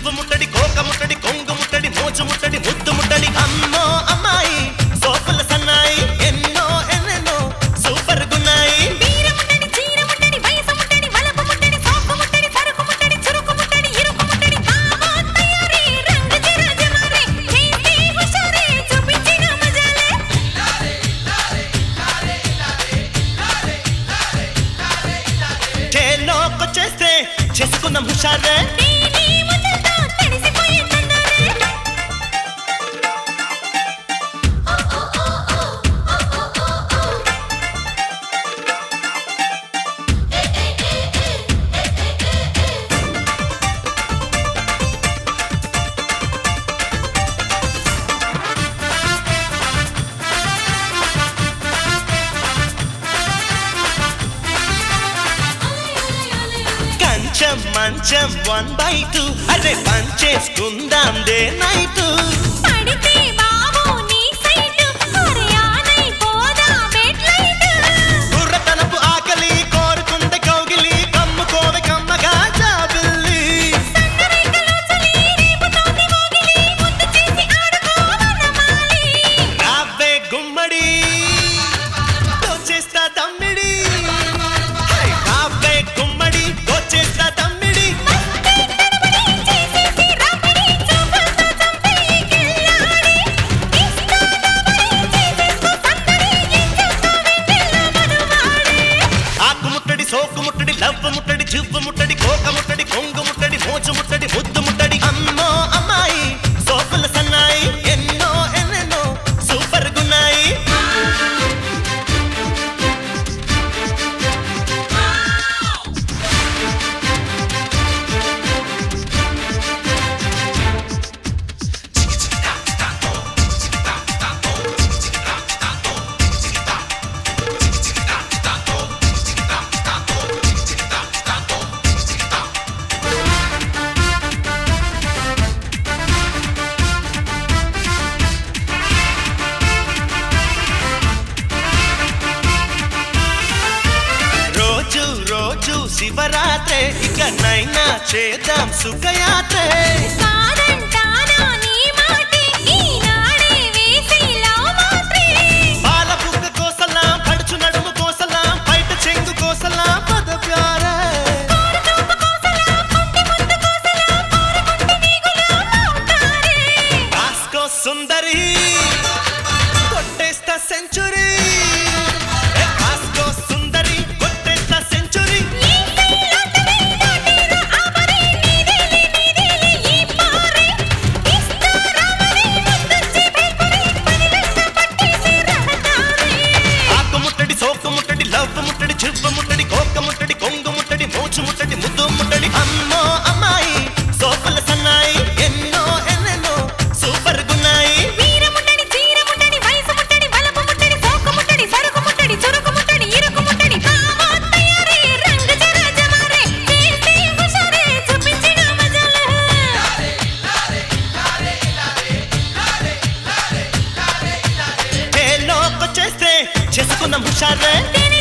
చువ్వు ముట్టడి కోక ముట్టడి కొంగు ముట్టడి మోచు ముట్టడి ముద్దు ముట్టడి అమ్మో అమ్మాయి సోపుల సన్నాయి ఎన్నో ఎన్నెన్నో సూపర్ గున్నాయి వీర ముట్టడి చీర ముట్టడి వయసు ముట్టడి వలపు ముట్టడి సోకు ముట్టడి సరుకు ముట్టడి చురుకు ముట్టడి ఇరుకు ముట్టడి కామా తయారీ రంగు చిరాజ మారే చేసి హుషారే చూపించిన మజాలే చేలోకొచ్చేస్తే చేసుకున్నాం హుషారే నీలి ముద్దతో తడిసిపోయే తందరే కంచం మంచం వన్ బై టూ అరే పంచేసుకుందాం డే నైట్ పడితే బాబు నీ సైటు హరియానై పోదా బెడ్ లైట్ బుర్రతనపు ఆకలి కోరుకుంటే కౌగిలి కమ్ముకోవే కమ్మగా జాబిల్లి సంగరేఖలో చలి రేపుతోంది మోగిలి ముద్దు చేసి ఆడుకోవనమాలి రావే గుమ్మడి దోచేస్తా తమ్మిడి హై, రావే గుమ్మడి దోచేస్తా తమ్మిడి మస్తే తడబడి చేసేసి రాపిడి చూపులతో చంపేయి గిల్లాడి ఇస్తానబడి చేసేసుకో సందడి ఇచ్చేస్తా వెన్నెల మనువాడి ఆకు ముట్టడి సోకు ముట్టడి లవ్వు ముట్టడి జివ్వు ముట్టడి కోక ముట్టడి కొంగు ముట్టడి మోచు ముట్టడి ముద్దు ముట్టడి అమ్మో అమ్మాయి సోకుల సన్నాయి ఎన్నో ఎన్నెన్నో సూపర్ గున్నాయి రోజు రోజు శివరాత్రే ఇక నైనా చేద్దాం సుఖయాత్రే కాదంటానా నీ మాటే ఈనాడే వేసి లవ్ మాత్రే పాల బుగ్గ కోసలా పడుచు నడుము కోసలా బయట చెంగు కోసలా పద ప్యారే చూపు కోసలా కొంటి ముద్దు కోసలా కోరుకుంటే నీగులా మౌతారే రాస్కో సుందరి కొట్టేస్తా సెంచురీ రాస్కో సుందరి కొట్టేస్తా సెంచురీ ఈ కైలాటమే దాటిన ఆమరే నీదేలే నీదేలే ఈ పారే ఇస్తారా మరి ముద్దొచ్చి భయపడి పని లెక్క పట్టేసి రహదారే ఆకు ముట్టడి సోకు ముట్టడి లవ్ ముట్టడి చివ్వ ముట్టడి కోక ముట్టడి కొంగు ముట్టడి మోచు ముట్టడి ముద్దు ముట్టడి అమ్మో అమ్మాయి సోపుల సన్నాయి ఎన్నో ఎన్నెన్నో సూపర్ గున్నాయి వీర ముట్టడి చీర ముట్టడి వయసు ముట్టడి వలపు ముట్టడి సోకు ముట్టడి సరుకు ముట్టడి చురుకు ముట్టడి ఇరుకు ముట్టడి కామా తయారీ రంగు చిరాజ మారే చేసి హుషారే చూపించిన మజాలే లోకొచ్చేస్తే చేసుకున్నాం హుషారే తేనె